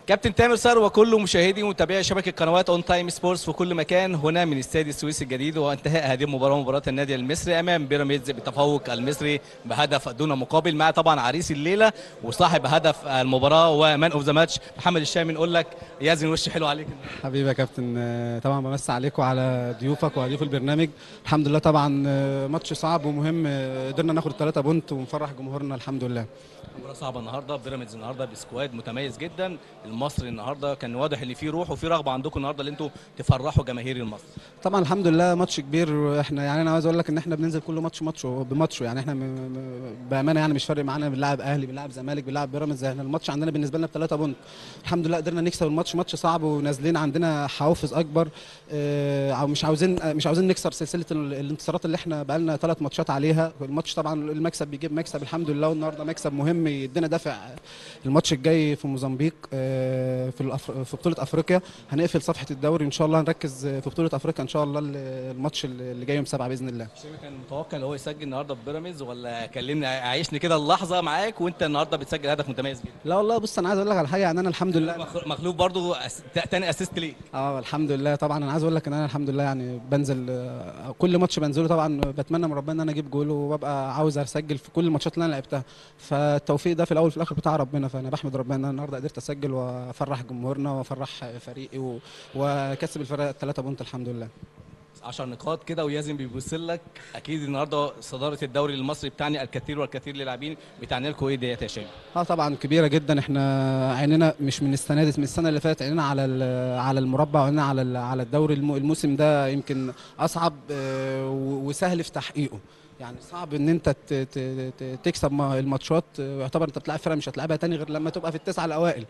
كابتن تامر سار وكل مشاهدي ومتابعي شبكه قنوات اون تايم سبورتس في كل مكان هنا من استاد السويس الجديد وانتهاء هذه المباراه مباراه النادي المصري امام بيراميدز بتفوق المصري بهدف دون مقابل مع طبعا عريس الليله وصاحب هدف المباراه ومان اوف ذا ماتش محمد الشامي نقول لك يازن وش حلو عليك حبيبي يا كابتن آه، طبعا بمسي عليكم وعلى ضيوفك وضيوف البرنامج الحمد لله طبعا آه، ماتش صعب ومهم آه، قدرنا ناخد ثلاثة بونت ونفرح جمهورنا الحمد لله مباراه صعبه النهارده بيراميدز النهارده بسكواد متميز جدا المصري النهارده كان واضح ان في روح وفي رغبه عندكم النهارده ان انتوا تفرحوا جماهير المصري طبعا الحمد لله ماتش كبير احنا يعني انا عايز اقول لك ان احنا بننزل كل ماتش ماتش بماتشه يعني احنا م- م- بامانه يعني مش فارق معانا بنلعب اهلي بنلعب زمالك بنلعب بيراميدز احنا الماتش عندنا بالنسبه لنا بثلاثة بونت الحمد لله قدرنا نكسب الماتش ماتش صعب ونازلين عندنا حوافز اكبر اه عاو- مش عاوزين آه، مش عاوزين نكسر سلسله ال- الانتصارات اللي احنا بقالنا ثلاث ماتشات عليها الماتش طبعا المكسب بيجيب مكسب الحمد لله والنهارده مكسب مهم يدينا دافع الماتش الجاي في موزمبيق اه، في الأف- في بطوله افريقيا هنقفل صفحه الدوري ان شاء الله هنركز في بطوله افريقيا ان شاء الله ال- الماتش اللي جاي يوم 7 باذن الله الشامي كان متوقع ان هو يسجل النهارده في بيراميدز ولا كلمني عايشني كده اللحظه معاك وانت النهارده بتسجل هدف متميز جدا لا والله بص انا عايز اقول لك على حاجه يعني انا الحمد لله مخ- مخلوق برضو أس... تاني اسيست ليه اه الحمد لله طبعا انا عايز اقول لك ان انا الحمد لله يعني بنزل آه، كل ماتش بنزله طبعا بتمنى من ربنا ان انا اجيب جول وببقى عاوز اسجل في كل الماتشات اللي انا لعبتها فالتوفيق ده في الاول وفي الاخر بتاع ربنا فانا بحمد ربنا ان انا النهارده قدرت اسجل وافرح جمهورنا وافرح فريقي و- واكسب الفرق الثلاثه بونت الحمد لله 10 نقاط كده ويازن بيبص لك اكيد النهارده صداره الدوري المصري بتعني الكثير والكثير للاعبين بتعني لكم ايه ديت يا شامي اه طبعا كبيره جدا احنا عيننا مش من السنه دي من السنه اللي فاتت عيننا على ال- على المربع وعيننا على ال- على الدوري الم- الموسم ده يمكن اصعب آه، و- وسهل في تحقيقه يعني صعب ان انت ت- ت- ت- تكسب ما- الماتشات آه، يعتبر انت بتلعب فرقه مش هتلعبها تاني غير لما تبقى في التسعه الاوائل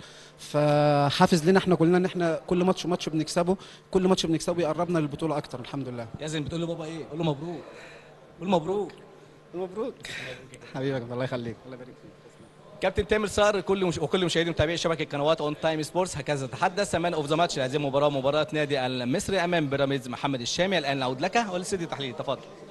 فحافز لنا احنا كلنا ان احنا كل ماتش ماتش بنكسبه كل ماتش بنكسبه يقربنا للبطوله اكتر الحمد لله يازن بتقول له بابا ايه قول له مبروك قول مبروك مبروك حبيبك الله يخليك الله يبارك فيك كابتن تامر صار كل مش... وكل مشاهدي ومتابعي شبكه قنوات اون تايم سبورتس هكذا تحدث مان اوف ذا ماتش هذه المباراه مباراه نادي المصري امام بيراميدز محمد الشامي الان نعود لك ولسيدي تحليل تفضل